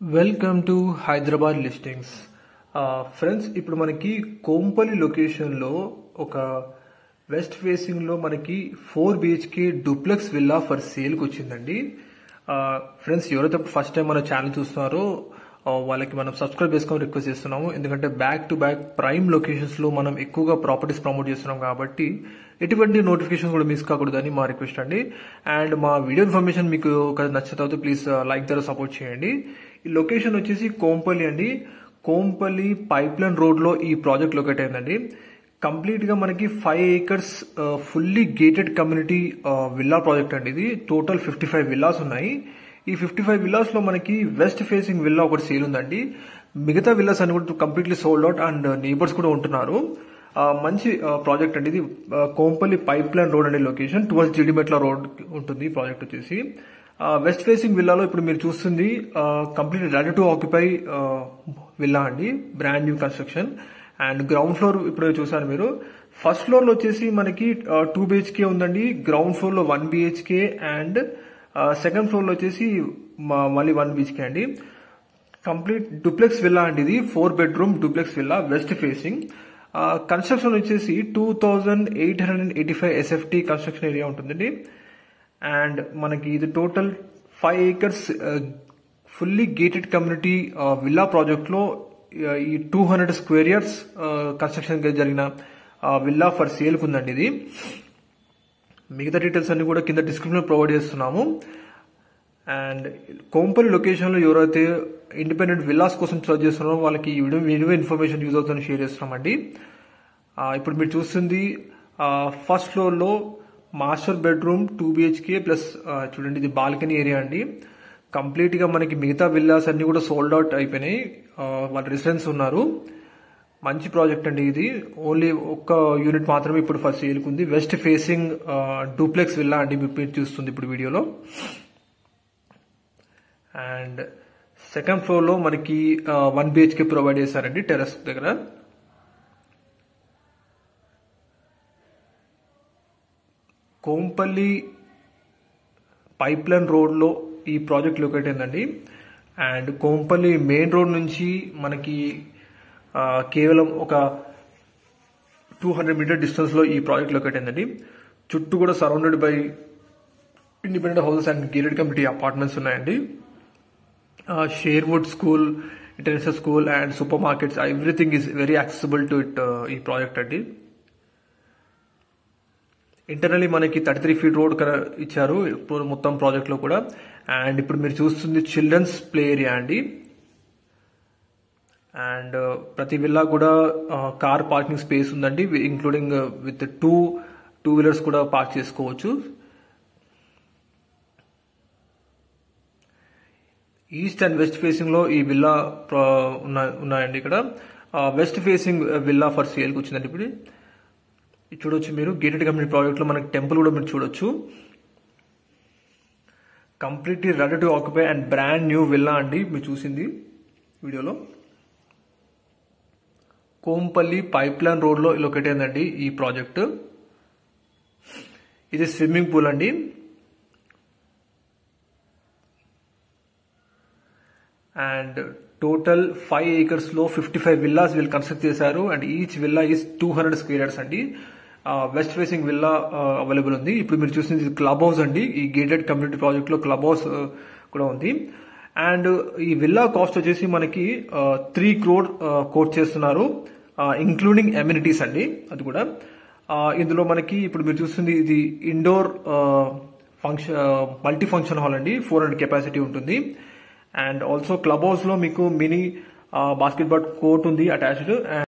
welcome to Hyderabad listings friends ఇప్పుడు మనకి కోంపల్లి లొకేషన్లో ఒక వెస్ట్ ఫేసింగ్లో మనకి four BHK duplex villa for సేల్కి వచ్చిందండి ఫ్రెండ్స్ ఎవరైతే ఫస్ట్ టైం మన ఛానల్ చూస్తున్నారో ఆ, వాళ్ళకి మనం సబ్స్క్రైబ్ చేసుకొని రిక్వెస్ట్ చేస్తున్నాము ఎందుకంటే back to back prime locations లో మనం ఎక్కువగా ప్రాపర్టీస్ ప్రమోట్ చేస్తున్నాం కాబట్టి ఎటువంటి నోటిఫికేషన్ కూడా మిస్ కాకూడదని మా రిక్వెస్ట్ అండి అండ్ మా వీడియో ఇన్ఫర్మేషన్ మీకు ఒక నచ్చితే ప్లీజ్ లైక్ ద్వారా సపోర్ట్ చేయండి ఈ లొకేషన్ వచ్చేసి కోంపల్లి అండి కోంపల్లి పైప్ లైన్ రోడ్ లో ఈ ప్రాజెక్ట్ లొకేట్ అయిందండి కంప్లీట్ గా మనకి five acres fully gated community villa project అండి ఇది టోటల్ ఫిఫ్టీ ఫైవ్ విల్లాస్ ఉన్నాయి ఈ ఫిఫ్టీ ఫైవ్ విల్లాస్ లో మనకి వెస్ట్ ఫేసింగ్ విల్లా ఒకటి సేల్ ఉందండి మిగతా విల్లాస్ అన్ని కూడా completely sold out and neighbours కూడా ఉంటున్నారు ఆ, మంచి ప్రాజెక్ట్ అండి ఇది ఆ, కోంపల్లి పైప్ లైన్ రోడ్ అనే లొకేషన్ టువర్డ్స్ జిడిమెట్ల రోడ్ ఉంటుంది ఈ ప్రాజెక్ట్ వచ్చేసి వెస్ట్ ఫేసింగ్ విల్లాలో ఇప్పుడు మీరు చూస్తుంది complete ready to occupy villa అండి brand new construction and ground floor ఇప్పుడు చూసారు మీరు ఫస్ట్ ఫ్లోర్ లో వచ్చేసి మనకి టూ బిహెచ్కే ఉందండి గ్రౌండ్ ఫ్లోర్ లో one BHK and second floor లో వచ్చేసి మ- మళ్ళీ వన్ బిహెచ్కే అండి కంప్లీట్ డూప్లెక్స్ విల్లా అండి ఇది four bedroom duplex villa west facing construction వచ్చేసి two thousand eight hundred and eighty five SFT construction area ఉంటుందండి అండ్ మనకి ఇది total five acres fully gated community villa project లో ఆ, ఈ two hundred square yards construction జరిగిన villa for sale ఉందండి ఇది మిగతా డీటెయిల్స్ అన్ని కూడా కింద డిస్క్రిప్షన్ ప్రొవైడ్ చేస్తున్నాము అండ్ కోంపల్లి లొకేషన్లో ఎవరైతే ఇండిపెండెంట్ విల్లాస్ కోసం సర్చ్ చేస్తున్నారో వాళ్ళకి ఈ వీడియో వీడియో ఇన్ఫర్మేషన్ యూజ్ అవుతుందని షేర్ చేస్తున్నామండి ఆ, ఇప్పుడు మీరు చూస్తుంది ఫస్ట్ ఫ్లోర్లో master bedroom two BHK plus చూడండి ఇది బాల్కనీ ఏరియా అండి కంప్లీట్ గా మనకి మిగతా విల్లాస్ అన్ని కూడా సోల్డ్ అవుట్ అయిపోయినాయి ఆ, వాళ్ళ రెసిడెన్స్ ఉన్నారు మంచి ప్రాజెక్ట్ అండి ఇది ఓన్లీ ఒక్క యూనిట్ మాత్రమే ఇప్పుడు ఫస్ట్ సేల్కుంది వెస్ట్ ఫేసింగ్ డూప్లెక్స్ విల్లా అండి మీరు మీరు చూస్తుంది ఇప్పుడు వీడియోలో అండ్ సెకండ్ ఫ్లోర్ లో మనకి వన్ బిహెచ్కే ప్రొవైడ్ చేశారండి టెరస్ దగ్గర కోంపల్లి పైప్ లైన్ రోడ్లో ఈ ప్రాజెక్ట్ లొకేట్ అయిందండి అండ్ కోంపల్లి మెయిన్ రోడ్ నుంచి మనకి ఆ, కేవలం ఒక టూ హండ్రెడ్ మీటర్ డిస్టెన్స్లో ఈ ప్రాజెక్ట్ లొకేట్ అయిందండి చుట్టూ కూడా surrounded by independent houses and gated community apartments ఉన్నాయండి Sherwood school international school and super markets everything is very accessible to it ఈ ప్రాజెక్ట్ అండి ఇంటర్నలీ మనకి థర్టీ త్రీ ఫీట్ రోడ్ ఇచ్చారు ఇప్పుడు మొత్తం ప్రాజెక్ట్ లో కూడా అండ్ ఇప్పుడు మీరు చూస్తుంది చిల్డ్రన్స్ ప్లే ఏరియా అండి అండ్ ప్రతి విల్లా కూడా కార్ పార్కింగ్ స్పేస్ ఉందండి including with two two wheelers కూడా పార్క్ చేసుకోవచ్చు ఈస్ట్ అండ్ వెస్ట్ ఫేసింగ్ లో ఈ విల్లా ప్ర- ఉన్న- ఉన్నాయండి ఇక్కడ వెస్ట్ ఫేసింగ్ విల్లా ఫర్ సేల్కి వచ్చిందండి ఇప్పుడు ఇది చూడొచ్చు మీరు గేటెడ్ కమ్యూనిటీ ప్రాజెక్ట్ లో మనకి టెంపుల్ కూడా మీరు చూడొచ్చు completely ready to occupy and brand new villa అండి మీరు చూసింది వీడియోలో కోంపల్లి పైప్ లైన్ రోడ్ లో లొకేట్ అయిందండి ఈ ప్రాజెక్ట్ ఇది స్విమ్మింగ్ పూల్ అండి అండ్ టోటల్ ఫైవ్ ఏకర్స్ లో ఫిఫ్టీ ఫైవ్ విల్లాస్ వీళ్ళు కన్స్ట్రక్ట్ చేశారు and each villa is two hundred square yards అండి వెస్ట్ ఫేసింగ్ విల్లా అవైలబుల్ ఉంది ఇప్పుడు మీరు చూసింది క్లబ్ హౌస్ అండి ఈ గేటెడ్ కమ్యూనిటీ ప్రాజెక్ట్ లో క్లబ్ హౌస్ కూడా ఉంది అండ్ ఈ విల్లా కాస్ట్ వచ్చేసి మనకి త్రీ క్రోడ్ కోట్ చేస్తున్నారు ఇంక్లూడింగ్ ఎమ్యూనిటీస్ అండి అది కూడా ఆ, ఇందులో మనకి ఇప్పుడు మీరు చూస్తుంది ఇది indoor function multi function hall అండి ఫోర్ హండ్రెడ్ కెపాసిటీ ఉంటుంది అండ్ ఆల్సో క్లబ్ హౌస్ లో మీకు మినీ బాస్కెట్బాల్ కోర్ట్ ఉంది అటాచ్డ్